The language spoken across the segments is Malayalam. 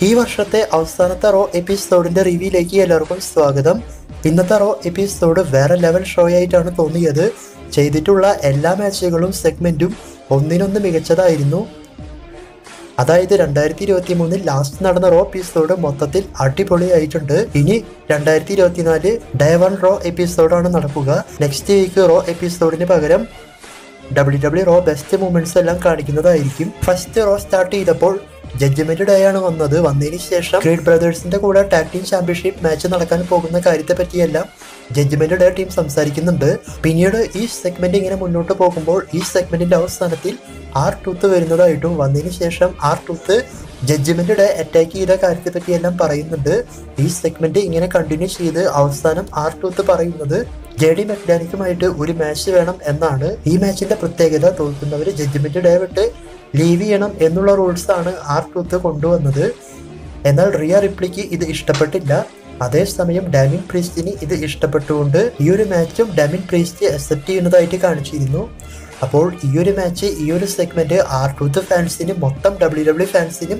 ഈ വർഷത്തെ അവസാനത്തെ റോ എപ്പിസോഡിന്റെ റിവ്യൂയിലേക്ക് എല്ലാവർക്കും സ്വാഗതം ഇന്നത്തെ റോ എപ്പിസോഡ് വേറെ ലെവൽ ഷോ ആയിട്ടാണ് തോന്നിയത് ചെയ്തിട്ടുള്ള എല്ലാ മാച്ചുകളും സെഗ്മെന്റും ഒന്നിനൊന്ന് മികച്ചതായിരുന്നു അതായത് രണ്ടായിരത്തി ഇരുപത്തി മൂന്നിൽ ലാസ്റ്റ് നടന്ന റോ എപ്പിസോഡ് മൊത്തത്തിൽ അടിപൊളിയായിട്ടുണ്ട് ഇനി രണ്ടായിരത്തി ഇരുപത്തിനാല് ഡേ വൺ റോ എപ്പിസോഡാണ് നടക്കുക നെക്സ്റ്റ് വീക്ക് റോ എപ്പിസോഡിന് പകരം W W Raw best moments എല്ലാം കാണിക്കുന്നതായിരിക്കും ഫസ്റ്റ് റോ സ്റ്റാർട്ട് ചെയ്തപ്പോൾ ജഡ്ജ്മെന്റ് ഡേ ആണ് വന്നത് വന്നതിന് ശേഷം ഗ്രേറ്റ് ബ്രദേഴ്സിന്റെ കൂടെ ടാഗ് ടീം ചാമ്പ്യൻഷിപ്പ് മാച്ച് നടക്കാൻ പോകുന്ന കാര്യത്തെ പറ്റിയെല്ലാം ജഡ്ജ്മെന്റ് ഡേ ടീം സംസാരിക്കുന്നുണ്ട് പിന്നീട് ഈ സെഗ്മെന്റ് ഇങ്ങനെ മുന്നോട്ട് പോകുമ്പോൾ ഈ സെഗ്മെന്റിന്റെ അവസാനത്തിൽ ആർ ടൂത്ത് വരുന്നതായിട്ടും വന്നതിന് ശേഷം ആർ ടൂത്ത് ജഡ്ജ്മെന്റ് ഡേ അറ്റാക്ക് ചെയ്ത കാര്യത്തെ പറ്റിയെല്ലാം പറയുന്നുണ്ട് ഈ സെഗ്മെന്റ് ഇങ്ങനെ കണ്ടിന്യൂ ചെയ്ത് അവസാനം ആർ ടൂത്ത് പറയുന്നത് ജെ ഡി മെക്ഡാനിക്കുമായിട്ട് ഒരു മാച്ച് വേണം എന്നാണ് ഈ മാച്ചിന്റെ പ്രത്യേകത തോൽക്കുന്നവര് ജഡ്ജ്മെന്റ് ഡേ വിട്ട് ലീവ് ചെയ്യണം എന്നുള്ള റൂൾസ് ആണ് ആർ ടൂത്ത് കൊണ്ടുവന്നത് എന്നാൽ റിയ റിപ്ലിക്ക് ഇത് ഇഷ്ടപ്പെട്ടില്ല അതേസമയം ഡാമിൻ പ്രീസ്റ്റിന് ഇത് ഇഷ്ടപ്പെട്ടുകൊണ്ട് ഈ ഒരു മാച്ചും ഡാമിൻ പ്രീസ്റ്റ് അക്സെപ്റ്റ് ചെയ്യുന്നതായിട്ട് കാണിച്ചിരുന്നു അപ്പോൾ ഈ ഒരു മാച്ച് ഈ ഒരു സെഗ്മെന്റ് ആർ ടൂത്ത് ഫാൻസിനും മൊത്തം ഡബ്ല്യു ഡബ്ല്യു ഫാൻസിനും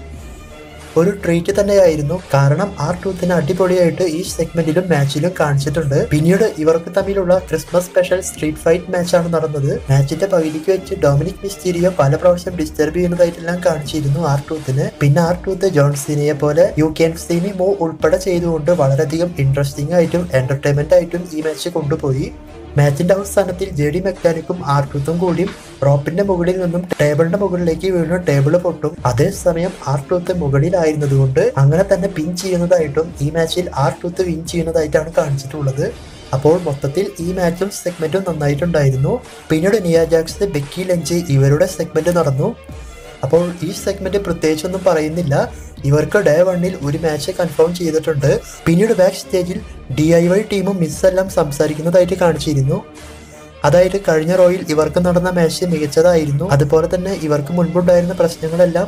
ഒരു ട്രീറ്റ് തന്നെയായിരുന്നു കാരണം ആർ ടൂത്തിന് അടിപൊളിയായിട്ട് ഈ സെഗ്മെന്റിലും മാച്ചിലും കാണിച്ചിട്ടുണ്ട് പിന്നീട് ഇവർക്ക് തമ്മിലുള്ള ക്രിസ്മസ് സ്പെഷ്യൽ സ്ട്രീറ്റ് ഫൈറ്റ് മാച്ചാണ് നടന്നത് മാച്ചിന്റെ പകുതിക്ക് വെച്ച് ഡൊമിനിക് മിസ്റ്റീരിയോ പല പ്രാവശ്യം ഡിസ്റ്റർബ് ചെയ്യുന്നതായിട്ടെല്ലാം കാണിച്ചിരുന്നു ആർ ടൂത്തിന് പിന്നെ ആർ ടൂത്ത് ജോൺസിനെ പോലെ യു ക്യാൻ സീനി മൂവ് ഉൾപ്പെടെ ചെയ്തുകൊണ്ട് വളരെയധികം ഇൻട്രസ്റ്റിംഗ് ആയിട്ടും എന്റർടൈൻമെന്റ് ആയിട്ടും ഈ മാച്ച് കൊണ്ടുപോയി മാച്ചിന്റെ അവസാനത്തിൽ ജെ ഡി മെക്കാനിക്കും ആർട്ടൂത്തും കൂടിയും റോപ്പിന്റെ മുകളിൽ നിന്നും ടേബിളിന്റെ മുകളിലേക്ക് വീണ് ടേബിൾ പൊട്ടും അതേസമയം ആർട്ടൂത്ത് മുകളിലായിരുന്നതുകൊണ്ട് അങ്ങനെ തന്നെ പിൻ ചെയ്യുന്നതായിട്ടും ഈ മാച്ചിൽ ആർട്ടൂത്ത് വിൻ ചെയ്യുന്നതായിട്ടാണ് കാണിച്ചിട്ടുള്ളത് അപ്പോൾ മൊത്തത്തിൽ ഈ മാച്ചും സെഗ്മെന്റും നന്നായിട്ടുണ്ടായിരുന്നു പിന്നീട് നിയ ജാക്സ് ബെക്കി ലഞ്ച് ഇവരുടെ സെഗ്മെന്റ് നടന്നു അപ്പോൾ ഈ സെഗ്മെന്റ് പ്രത്യേകിച്ചൊന്നും പറയുന്നില്ല ഇവർക്ക് ഡേ വണ്ണിൽ ഒരു മാച്ച് കൺഫേം ചെയ്തിട്ടുണ്ട് പിന്നീട് ബാക്ക് സ്റ്റേജിൽ ഡി ഐ വൈ ടീമും മിസ്സെല്ലാം സംസാരിക്കുന്നതായിട്ട് കാണിച്ചിരുന്നു അതായത് കഴിഞ്ഞ റോയിൽ ഇവർക്ക് നടന്ന മാച്ച് മികച്ചതായിരുന്നു അതുപോലെ തന്നെ ഇവർക്ക് മുൻപുണ്ടായിരുന്ന പ്രശ്നങ്ങളെല്ലാം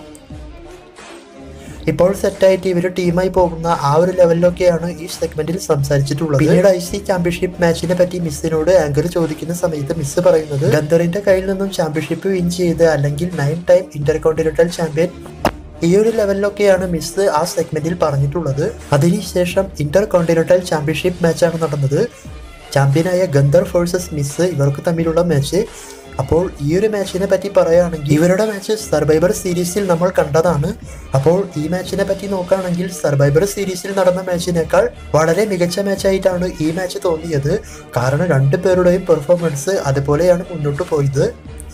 ഇപ്പോൾ സെറ്റായിട്ട് ഇവർ ടീമായി പോകുന്ന ആ ഒരു ലെവലിലൊക്കെയാണ് ഈ സെഗ്മെന്റിൽ സംസാരിച്ചിട്ടുള്ളത് പിന്നീട് ഐ സി ചാമ്പ്യൻഷിപ്പ് മാച്ചിനെ പറ്റി മിസ്സിനോട് ആങ്കർ ചോദിക്കുന്ന സമയത്ത് മിസ് പറയുന്നത് ഗന്ധറിന്റെ കയ്യിൽ നിന്നും ചാമ്പ്യൻഷിപ്പ് വിൻ ചെയ്ത് അല്ലെങ്കിൽ nine time Intercontinental champion ഈ ഒരു ലെവലിലൊക്കെയാണ് മിസ് ആ സെഗ്മെന്റിൽ പറഞ്ഞിട്ടുള്ളത് അതിനുശേഷം ഇന്റർ കോണ്ടിനെന്റൽ ചാമ്പ്യൻഷിപ്പ് മാച്ചാണ് നടന്നത് ചാമ്പ്യനായ ഗന്ധർ ഫോഴ്സസ് മിസ് ഇവർക്ക് തമ്മിലുള്ള മാച്ച് അപ്പോൾ ഈ ഒരു മാച്ചിനെ പറ്റി പറയുകയാണെങ്കിൽ ഇവരുടെ മാച്ച് സർവൈവർ സീരീസിൽ നമ്മൾ കണ്ടതാണ് അപ്പോൾ ഈ മാച്ചിനെ പറ്റി നോക്കുകയാണെങ്കിൽ സർവൈവർ സീരീസിൽ നടന്ന മാച്ചിനേക്കാൾ വളരെ മികച്ച മാച്ചായിട്ടാണ് ഈ മാച്ച് തോന്നിയത് കാരണം രണ്ടു പേരുടെയും പെർഫോമൻസ് അതുപോലെയാണ് മുന്നോട്ട് പോയത്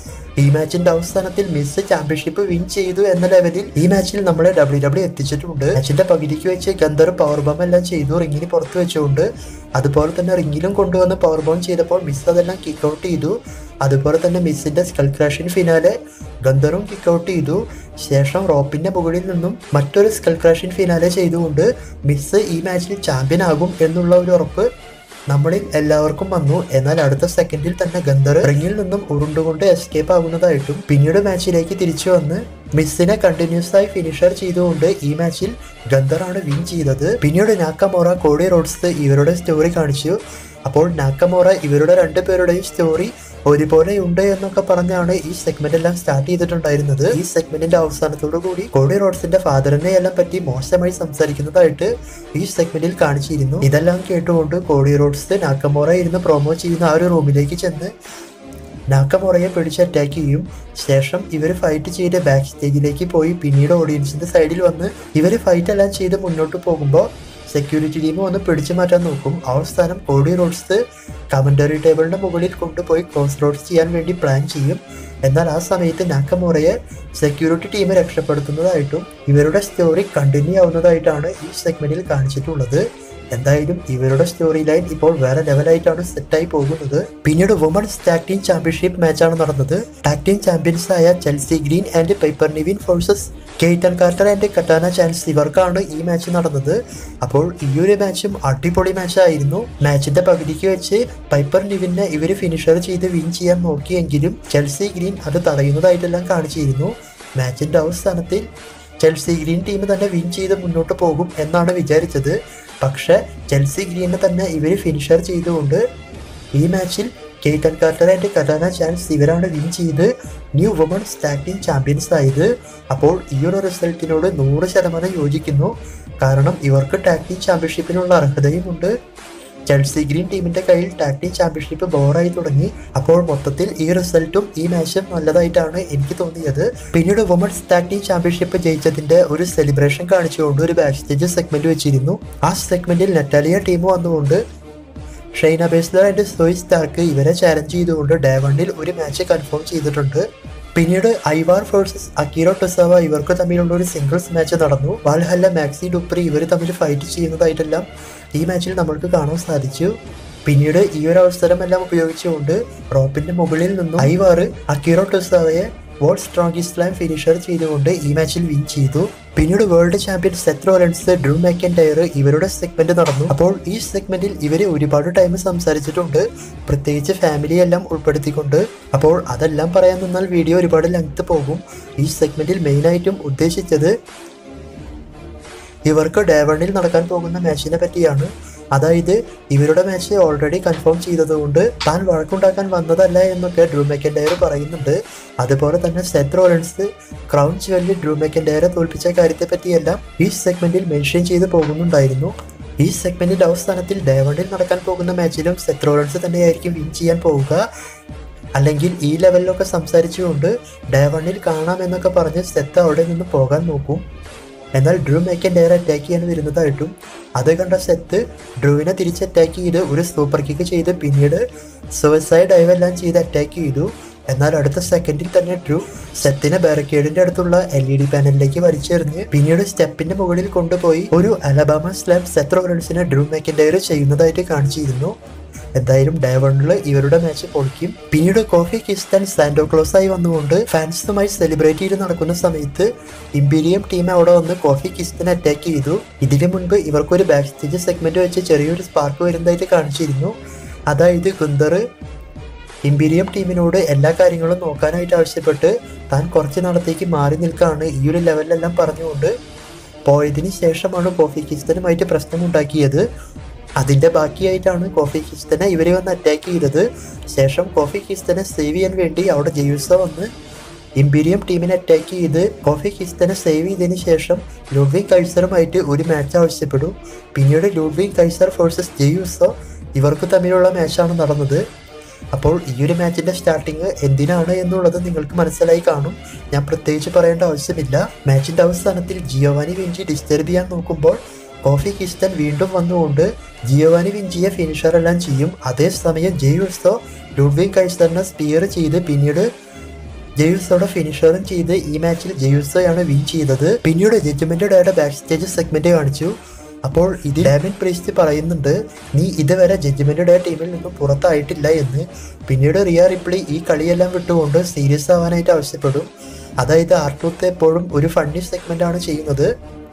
ഈ മാച്ചിന്റെ അവസാനത്തിൽ മിസ് ചാമ്പ്യൻഷിപ്പ് വിൻ ചെയ്തു എന്ന ലെവലിൽ ഈ മാച്ചിൽ നമ്മളെ ഡബ്ല്യു ഡബ്ല്യു എത്തിച്ചിട്ടുണ്ട് മാച്ചിന്റെ പകുതിക്ക് വെച്ച് ഗന്ധർ പവർ ബോം എല്ലാം ചെയ്തു റിങ്ങിന് പുറത്ത് വെച്ചുകൊണ്ട് അതുപോലെ തന്നെ റിങ്ങിലും കൊണ്ടുവന്ന് പവർ ബോം ചെയ്തപ്പോൾ മിസ് അതെല്ലാം കിക്ക് ഔട്ട് ചെയ്തു അതുപോലെ തന്നെ മിസ്സിന്റെ സ്കൾ ക്രാഷിൻ ഫിനാലെ ഗന്ധറും കിക്ക് ഔട്ട് ചെയ്തു ശേഷം റോപ്പിന്റെ മുകളിൽ നിന്നും മറ്റൊരു സ്കൾ ക്രാഷിൻ ഫിനാലെ ചെയ്തുകൊണ്ട് മിസ് ഈ മാച്ചിൽ ചാമ്പ്യൻ ആകും എന്നുള്ള ഒരു ഉറപ്പ് നമ്മളിൽ എല്ലാവർക്കും വന്നു എന്നാൽ അടുത്ത സെക്കൻഡിൽ തന്നെ ഗന്ധർ റിങ്ങിൽ നിന്നും ഉരുണ്ടുകൊണ്ട് എസ്കേപ്പ് ആകുന്നതായിട്ടും പിന്നീട് മാച്ചിലേക്ക് തിരിച്ചു വന്ന് മിസ്സിനെ കണ്ടിന്യൂസ് ആയി ഫിനിഷർ ചെയ്തുകൊണ്ട് ഈ മാച്ചിൽ ഗന്ധറാണ് വിൻ ചെയ്തത് പിന്നീട് നാക്കമോറ കോടി റോഡ്സ് ഇവരുടെ സ്റ്റോറി കാണിച്ചു അപ്പോൾ നാക്കമോറ ഇവരുടെ രണ്ടുപേരുടെയും സ്റ്റോറി ഒരുപോലെ ഉണ്ട് എന്നൊക്കെ പറഞ്ഞാണ് ഈ സെഗ്മെന്റ് എല്ലാം സ്റ്റാർട്ട് ചെയ്തിട്ടുണ്ടായിരുന്നത് ഈ സെഗ്മെന്റിന്റെ അവസാനത്തോടു കൂടി കോടി റോഡ്സിന്റെ ഫാദറിനെ എല്ലാം പറ്റി മോശമായി സംസാരിക്കുന്നതായിട്ട് ഈ സെഗ്മെന്റിൽ കാണിച്ചിരുന്നു ഇതെല്ലാം കേട്ടുകൊണ്ട് കോടി റോഡ്സ് നാക്കമോറ ഇരുന്ന് പ്രൊമോ ചെയ്യുന്ന ആ ഒരു റൂമിലേക്ക് ചെന്ന് നാക്കമോറയെ പിടിച്ച് അറ്റാക്ക് ചെയ്യും ശേഷം ഇവർ ഫൈറ്റ് ചെയ്ത് ബാക്ക് സ്റ്റേജിലേക്ക് പോയി പിന്നീട് ഓഡിയൻസിന്റെ സൈഡിൽ വന്ന് ഇവർ ഫൈറ്റ് എല്ലാം ചെയ്ത് മുന്നോട്ട് പോകുമ്പോൾ സെക്യൂരിറ്റി ടീം വന്ന് പിടിച്ചു മാറ്റാൻ നോക്കും അവസാനം കോടി റോഡ്സ് കമന്ററി ടേബിളിന്റെ മുകളിൽ കൊണ്ടുപോയി ക്രോസ് റോഡ്സ് ചെയ്യാൻ വേണ്ടി പ്ലാൻ ചെയ്യും എന്നാൽ ആ സമയത്ത് നാക്കമോറയെ സെക്യൂരിറ്റി ടീം രക്ഷപ്പെടുത്തുന്നതായിട്ടും ഇവരുടെ സ്റ്റോറി കണ്ടിന്യൂ ആവുന്നതായിട്ടാണ് ഈ സെഗ്മെന്റിൽ കാണിച്ചിട്ടുള്ളത് എന്തായാലും ഇവരുടെ സ്റ്റോറി ലൈൻ ഇപ്പോൾ വേറെ ലെവലായിട്ടാണ് സെറ്റായി പോകുന്നത് പിന്നീട് വുമൺസ് ടാക് ടീം ചാമ്പ്യൻഷിപ്പ് മാച്ചാണ് നടന്നത് ടാക് ടീം ചാമ്പ്യൻസ് ആയ Chelsea Green and Piper Niven versus Kayden Carter and Katana Chance ഇവർക്കാണ് ഈ മാച്ച് നടന്നത് അപ്പോൾ ഈ ഒരു മാച്ചും അടിപൊളി മാച്ചായിരുന്നു മാച്ചിന്റെ പകുതിക്ക് വെച്ച് പൈപ്പർ നിവിനെ ഇവർ ഫിനിഷർ ചെയ്ത് വിൻ ചെയ്യാൻ നോക്കിയെങ്കിലും ചെൽസി ഗ്രീൻ അത് തടയുന്നതായിട്ടെല്ലാം കാണിച്ചിരുന്നു മാച്ചിന്റെ അവസാനത്തിൽ ചെൽസി ഗ്രീൻ ടീം തന്നെ വിൻ ചെയ്ത് മുന്നോട്ട് പോകും എന്നാണ് വിചാരിച്ചത് പക്ഷെ ചെൽസി ഗ്രീനെ തന്നെ ഇവർ ഫിനിഷർ ചെയ്തുകൊണ്ട് ഈ മാച്ചിൽ Kayden Carter and Katana Chance ഇവരാണ് വിൻ ചെയ്ത് new women's tag team champions ആയത് അപ്പോൾ ഈ ഒരു റിസൾട്ടിനോട് നൂറ് ശതമാനം യോജിക്കുന്നു കാരണം ഇവർക്ക് ടാഗ് ടീം ചാമ്പ്യൻഷിപ്പിനുള്ള അർഹതയുമുണ്ട് ചെൽസി ഗ്രീൻ ടീമിന്റെ കയ്യിൽ ടാഗ് ടീം ചാമ്പ്യൻഷിപ്പ് ബോറായി തുടങ്ങി അപ്പോൾ മൊത്തത്തിൽ ഈ റിസൾട്ടും ഈ മാച്ചും നല്ലതായിട്ടാണ് എനിക്ക് തോന്നിയത് പിന്നീട് വുമൺസ് ടാഗ് ടീം ചാമ്പ്യൻഷിപ്പ് ജയിച്ചതിന്റെ ഒരു സെലിബ്രേഷൻ കാണിച്ചുകൊണ്ട് ഒരു ബാക്ക് സ്റ്റേജ് സെഗ്മെന്റ് വെച്ചിരുന്നു ആ സെഗ്മെന്റിൽ നെറ്റാലിയ ടീം വന്നുകൊണ്ട് Shayna Baszler and Zoey Stark ഇവരെ ചാലഞ്ച് ചെയ്തുകൊണ്ട് ഡേ വണ്ണിൽ ഒരു മാച്ച് കൺഫേം ചെയ്തിട്ടുണ്ട് പിന്നീട് ഐവാർ വേഴ്സസ് അക്കീറോ ടൊസാവ ഇവർക്ക് തമ്മിലുള്ള ഒരു സിംഗിൾസ് മാച്ച് നടന്നു വാൽഹല്ല മാക്സി ഡുപ്രി ഇവർ തമ്മിൽ ഫൈറ്റ് ചെയ്യുന്നതായിട്ടെല്ലാം ഈ മാച്ചിൽ നമ്മൾക്ക് കാണാൻ സാധിച്ചു പിന്നീട് ഈ ഒരു അവസരമെല്ലാം ഉപയോഗിച്ചുകൊണ്ട് റോപ്പിന്റെ മുകളിൽ നിന്നും ഐവാർ അക്കീറോ ടൊസാവയെ വേൾഡ് സ്ട്രോങ് സ്ലാം ഫിനിഷർ ചെയ്തുകൊണ്ട് ഈ മാച്ചിൽ വിൻ ചെയ്തു പിന്നീട് world champion Seth Rollins Drew McIntyre ഇവരുടെ സെഗ്മെന്റ് നടന്നു അപ്പോൾ ഈ സെഗ്മെന്റിൽ ഇവര് ഒരുപാട് ടൈം സംസാരിച്ചിട്ടുണ്ട് പ്രത്യേകിച്ച് ഫാമിലി എല്ലാം ഉൾപ്പെടുത്തിക്കൊണ്ട് അപ്പോൾ അതെല്ലാം പറയാൻ നിന്നാൽ വീഡിയോ ഒരുപാട് ലെങ്ത് പോകും ഈ സെഗ്മെന്റിൽ മെയിനായിട്ടും ഉദ്ദേശിച്ചത് ഇവർക്ക് ഡേ വണ്ണിൽ നടക്കാൻ പോകുന്ന മാച്ചിനെ പറ്റിയാണ് അതായത് ഇവരുടെ മാച്ച് ഓൾറെഡി കൺഫേം ചെയ്തതുകൊണ്ട് താൻ വഴക്കുണ്ടാക്കാൻ വന്നതല്ല എന്നൊക്കെ ഡ്രൂ മെക്കൻഡയർ പറയുന്നുണ്ട് അതുപോലെ തന്നെ സെത്ത് റോളൻസ് ക്രൗൺ ജുവലിൽ ഡ്രൂ മെക്കൻഡയറെ തോൽപ്പിച്ച കാര്യത്തെ പറ്റിയെല്ലാം ഈ സെഗ്മെന്റിൽ മെൻഷൻ ചെയ്ത് പോകുന്നുണ്ടായിരുന്നു ഈ സെഗ്മെന്റിന്റെ അവസാനത്തിൽ ഡേ വണ്ണിൽ നടക്കാൻ പോകുന്ന മാച്ചിലും സെത്ത് റോളൻസ് തന്നെയായിരിക്കും വിൻ ചെയ്യാൻ പോവുക അല്ലെങ്കിൽ ഈ ലെവലിലൊക്കെ സംസാരിച്ചുകൊണ്ട് ഡേ വണ്ണിൽ കാണാം എന്നൊക്കെ പറഞ്ഞ് സെത്ത് അവിടെ നിന്ന് പോകാൻ നോക്കും എന്നാൽ ഡ്രൂ മേക്കൻ ഡയർ അറ്റാക്ക് ചെയ്യാൻ വരുന്നതായിട്ടും അത് കണ്ട സെത്ത് ഡ്രൂവിനെ തിരിച്ച് അറ്റാക്ക് ചെയ്ത് ഒരു സൂപ്പർ കിക്ക് ചെയ്ത് പിന്നീട് സുവസൈഡ് ഡൈവ് എല്ലാം ചെയ്ത് അറ്റാക്ക് ചെയ്തു എന്നാൽ അടുത്ത സെക്കൻഡിൽ തന്നെ ഡ്രൂ സെത്തിനെ ബാരിക്കേഡിന്റെ അടുത്തുള്ള എൽ ഇ ഡി പാനലിലേക്ക് വലിച്ചെറിഞ്ഞ് പിന്നീട് സ്റ്റെപ്പിന്റെ മുകളിൽ കൊണ്ടുപോയി ഒരു അലബാമ സ്ലാം സെത്ത് റോളൻസിനെ ഡ്രൂ മേക്കൻഡയർ ചെയ്യുന്നതായിട്ട് കാണിച്ചിരുന്നു എന്തായാലും ഡേ വണ്ണില് ഇവരുടെ മാച്ച് പൊളിക്കും പിന്നീട് കോഫി കിസ്താൻ സാന്റോ ക്ലോസ് ആയി വന്നുകൊണ്ട് ഫാൻസുമായി സെലിബ്രേറ്റ് ചെയ്ത് നടക്കുന്ന സമയത്ത് ഇമ്പീരിയം ടീം അവിടെ വന്ന് കോഫി കിസ്തനെ അറ്റാക്ക് ചെയ്തു ഇതിനു മുൻപ് ഇവർക്കൊരു ബാക്ക് സ്റ്റേജ് സെഗ്മെന്റ് വെച്ച് ചെറിയൊരു സ്പാർക്ക് വരുന്നതായിട്ട് കാണിച്ചിരുന്നു അതായത് ഗുന്ദർ ഇമ്പീരിയം ടീമിനോട് എല്ലാ കാര്യങ്ങളും നോക്കാനായിട്ട് ആവശ്യപ്പെട്ട് താൻ കുറച്ച് നാളത്തേക്ക് മാറി നിൽക്കാണ് ഈ ഒരു ലെവലിലെല്ലാം പറഞ്ഞുകൊണ്ട് പോയതിന് ശേഷമാണ് കോഫി കിസ്തനുമായിട്ട് പ്രശ്നമുണ്ടാക്കിയത് അതിന്റെ ബാക്കിയായിട്ടാണ് കോഫി കിസ്തനെ ഇവരെ വന്ന് അറ്റാക്ക് ചെയ്തത് ശേഷം കോഫി കിസ്തനെ സേവ് ചെയ്യാൻ വേണ്ടി അവിടെ ജെയൂസ വന്ന് ഇമ്പീരിയം ടീമിനെ അറ്റാക്ക് ചെയ്ത് കോഫി കിസ്തനെ സേവ് ചെയ്തതിന് ശേഷം ലൂഡ്വിൻ കൈസറുമായിട്ട് ഒരു മാച്ച് ആവശ്യപ്പെടും പിന്നീട് ലൂഡ്വിൻ കൈസർ ഫോഴ്സസ് ജെയൂസോ ഇവർക്ക് തമ്മിലുള്ള മാച്ചാണ് നടന്നത് അപ്പോൾ ഈ ഒരു മാച്ചിന്റെ സ്റ്റാർട്ടിങ് എന്തിനാണ് എന്നുള്ളത് നിങ്ങൾക്ക് മനസ്സിലായി കാണും ഞാൻ പ്രത്യേകിച്ച് പറയേണ്ട ആവശ്യമില്ല മാച്ചിന്റെ അവസാനത്തിൽ ജിയോവാനി വിഞ്ചി ഡിസ്റ്റർബ് ചെയ്യാൻ നോക്കുമ്പോൾ കോഫി കിസ്റ്റൻ വീണ്ടും വന്നുകൊണ്ട് ജിയോവാനി വിഞ്ചിയെ ഫിനിഷർ എല്ലാം ചെയ്യും അതേസമയം ജെയ്യൂസോ ലുഡ്വിൻ കൈസറിനെ സ്പിയർ ചെയ്ത് പിന്നീട് ജെയ്യൂസോടെ ഫിനിഷറും ചെയ്ത് ഈ മാച്ചിൽ ജെയ്യൂസോയാണ് വിൻ ചെയ്തത് പിന്നീട് ജഡ്ജ്മെന്റ് ഡേയുടെ ബാക്ക് സ്റ്റേജ് സെഗ്മെന്റ് കാണിച്ചു അപ്പോൾ ഇതിൽ ഡാമിൻ പ്രീസ്റ്റ് പറയുന്നുണ്ട് നീ ഇതുവരെ ജഡ്ജ്മെന്റ് ഡേ ടീമിൽ നിന്നും പുറത്തായിട്ടില്ല എന്ന് പിന്നീട് റിയ റിപ്ലി ഈ കളിയെല്ലാം വിട്ടുകൊണ്ട് സീരിയസ് ആവാനായിട്ട് ആവശ്യപ്പെടും അതായത് ആർട്ടൂത്ത് എപ്പോഴും ഒരു ഫണ്ണി സെഗ്മെന്റ് ആണ് ചെയ്യുന്നത്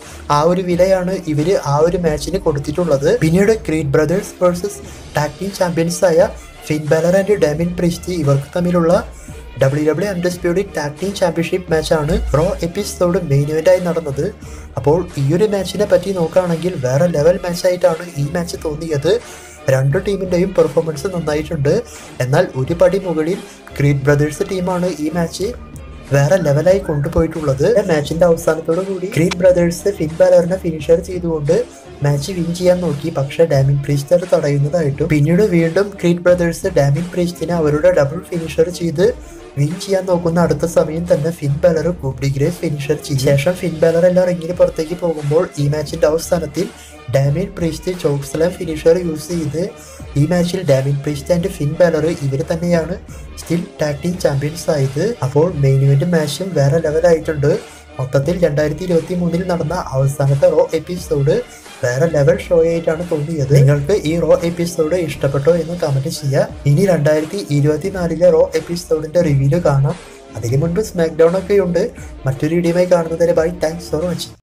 ആ ഒരു വിലയാണ് ഇവര് ആ ഒരു മാച്ചിന് കൊടുത്തിട്ടുള്ളത് പിന്നീട് Creed Brothers versus tag team champions ആയ Finn Balor and Damian Priest ഇവർക്ക് തമ്മിലുള്ള W W undisputed tag team championship മാച്ചാണ് റോ എപ്പിസോഡ് മെയിൻ ഇവന്റായി നടന്നത് അപ്പോൾ ഈ ഒരു മാച്ചിനെ പറ്റി നോക്കുകയാണെങ്കിൽ വേറെ ലെവൽ മാച്ചായിട്ടാണ് ഈ മാച്ച് തോന്നിയത് രണ്ട് ടീമിൻ്റെയും പെർഫോമൻസ് നന്നായിട്ടുണ്ട് എന്നാൽ ഒരു പടി മുകളിൽ ക്രീഡ് ബ്രദേഴ്സ് ടീമാണ് ഈ മാച്ച് വേറെ ലെവലായി കൊണ്ടുപോയിട്ടുള്ളത് മാച്ചിന്റെ അവസാനത്തോടു കൂടി ഗ്രീൻ ബ്രദേഴ്സ് ഫിൻ ബാലറിനെ ഫിനിഷർ ചെയ്തുകൊണ്ട് മാച്ച് വിൻ ചെയ്യാൻ നോക്കി പക്ഷെ ഡാമിൻ പ്രീസ്റ്റ് അത് തടയുന്നതായിട്ടും പിന്നീട് വീണ്ടും ഗ്രീൻ ബ്രദേഴ്സ് ഡാമിൻ പ്രീസ്റ്റിനെ അവരുടെ ഡബിൾ ഫിനിഷർ ചെയ്ത് വിൻ ചെയ്യാൻ നോക്കുന്ന അടുത്ത സമയം തന്നെ ഫിൻ ബാലർ കൂപ്ഡിഗ്രെ ഫിനിഷർ ചെയ്യും ശേഷം ഫിൻ ബാലർ എല്ലാം റിങ്ങിന് പുറത്തേക്ക് പോകുമ്പോൾ ഈ മാച്ചിന്റെ അവസാനത്തിൽ Damian Priest chokeslam finisher use ചെയ്ത് ഈ മാച്ചിൽ Damian Priest and Finn Balor ഇവർ തന്നെയാണ് സ്റ്റിൽ ടാഗ് ടീം ചാമ്പ്യൻസ് ആയത് അപ്പോൾ മെയിൻ ഇവന്റ് മാച്ചും വേറെ ലെവലായിട്ടുണ്ട് മൊത്തത്തിൽ രണ്ടായിരത്തി ഇരുപത്തി മൂന്നിൽ നടന്ന അവസാനത്തെ റോ എപ്പിസോഡ് വേറെ ലെവൽ ഷോ ആയിട്ടാണ് തോന്നിയത് നിങ്ങൾക്ക് ഈ റോ എപ്പിസോഡ് ഇഷ്ടപ്പെട്ടോ എന്ന് കമന്റ് ചെയ്യുക ഇനി രണ്ടായിരത്തി ഇരുപത്തിനാലിലെ റോ എപ്പിസോഡിന്റെ റിവ്യൂ കാണാം അതിന് മുൻപ് സ്മാക്ക് ഡൗൺ ഒക്കെ ഉണ്ട് മറ്റൊരു വീഡിയോയുമായി കാണുന്നതിന് ബൈ താങ്ക്സ് ഫോർ വാച്ചിങ്